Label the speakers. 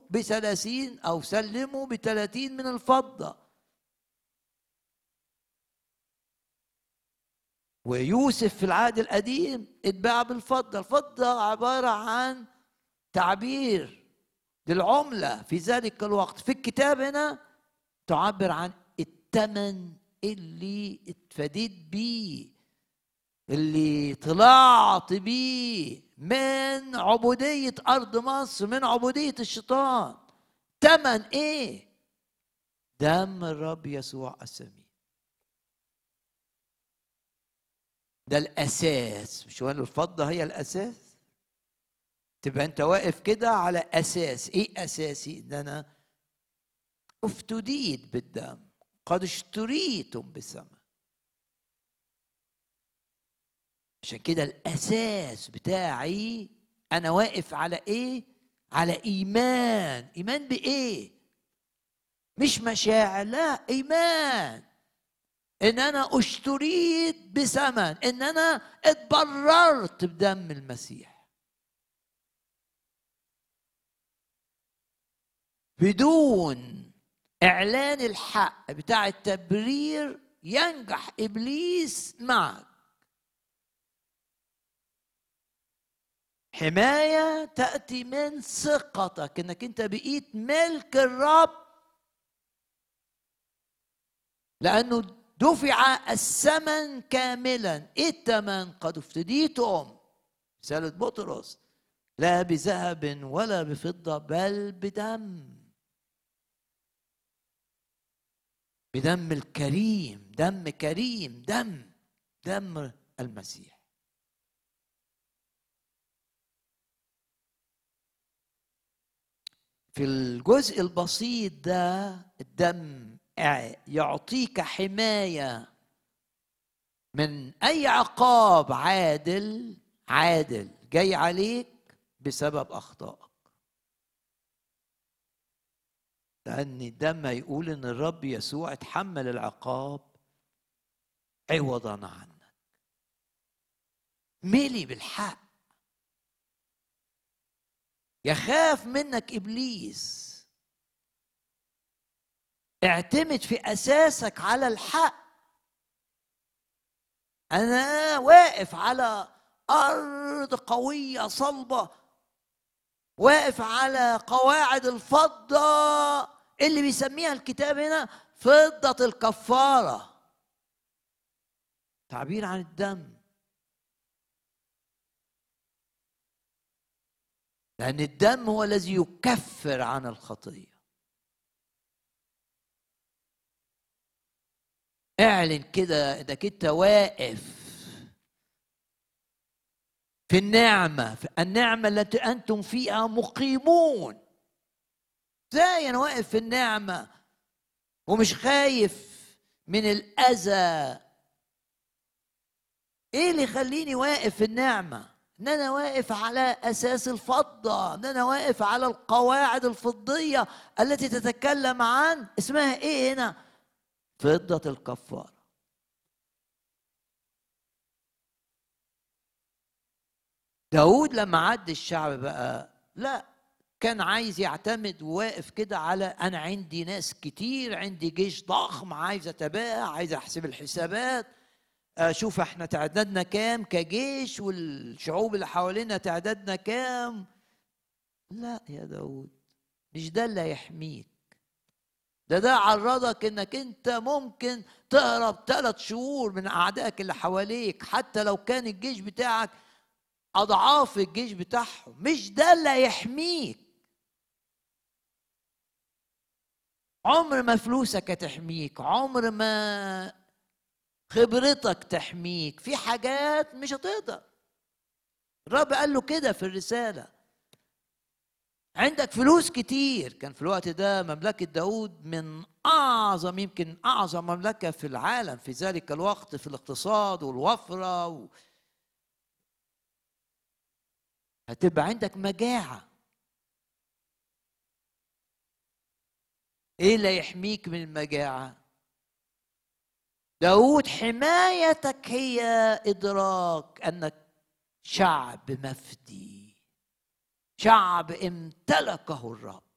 Speaker 1: بثلاثين أو سلموا بثلاثين من الفضة ويوسف في العهد القديم اتباع بالفضة الفضة عبارة عن تعبير للعملة في ذلك الوقت في الكتاب هنا تعبر عن الثمن اللي اتفديت بيه اللي طلعت بيه من عبودية أرض مصر من عبودية الشيطان تمن إيه؟ دم الرب يسوع السمين ده الأساس مش هو الفضة هي الأساس تبقى أنت واقف كده على أساس إيه أساسي؟ إن أنا افتديت بالدم قد اشتريتم بثمن عشان كده الاساس بتاعي انا واقف على ايه على ايمان ايمان بايه مش مشاعر لا ايمان ان انا اشتريت بثمن ان انا اتبررت بدم المسيح بدون اعلان الحق بتاع التبرير ينجح ابليس معك حماية تأتي من ثقتك انك انت بقيت ملك الرب لأنه دفع الثمن كاملا ايه الثمن قد افتديتم رسالة بطرس لا بذهب ولا بفضة بل بدم بدم الكريم دم كريم دم دم المسيح في الجزء البسيط ده الدم يعطيك حمايه من اي عقاب عادل عادل جاي عليك بسبب اخطائك لان الدم يقول ان الرب يسوع اتحمل العقاب عوضا عنك ملي بالحق يخاف منك ابليس اعتمد في اساسك على الحق انا واقف على ارض قويه صلبه واقف على قواعد الفضه اللي بيسميها الكتاب هنا فضه الكفاره تعبير عن الدم لأن الدم هو الذي يكفر عن الخطية اعلن كده انك انت واقف في النعمة في النعمة التي أنتم فيها مقيمون ازاي أنا واقف في النعمة ومش خايف من الأذى إيه اللي يخليني واقف في النعمة ان انا واقف على اساس الفضه ان انا واقف على القواعد الفضيه التي تتكلم عن اسمها ايه هنا فضه الكفاره داود لما عد الشعب بقى لا كان عايز يعتمد وواقف كده على انا عندي ناس كتير عندي جيش ضخم عايز اتباع عايز احسب الحسابات شوف احنا تعدادنا كام كجيش والشعوب اللي حوالينا تعدادنا كام لا يا داود مش ده اللي هيحميك ده ده عرضك انك انت ممكن تهرب ثلاث شهور من اعدائك اللي حواليك حتى لو كان الجيش بتاعك اضعاف الجيش بتاعهم مش ده اللي هيحميك عمر ما فلوسك هتحميك عمر ما خبرتك تحميك في حاجات مش هتقدر الرب قال له كده في الرسالة عندك فلوس كتير كان في الوقت ده مملكة داود من أعظم يمكن أعظم مملكة في العالم في ذلك الوقت في الاقتصاد والوفرة و... هتبقى عندك مجاعة ايه اللي يحميك من المجاعة داود حمايتك هي إدراك أنك شعب مفدي شعب امتلكه الرب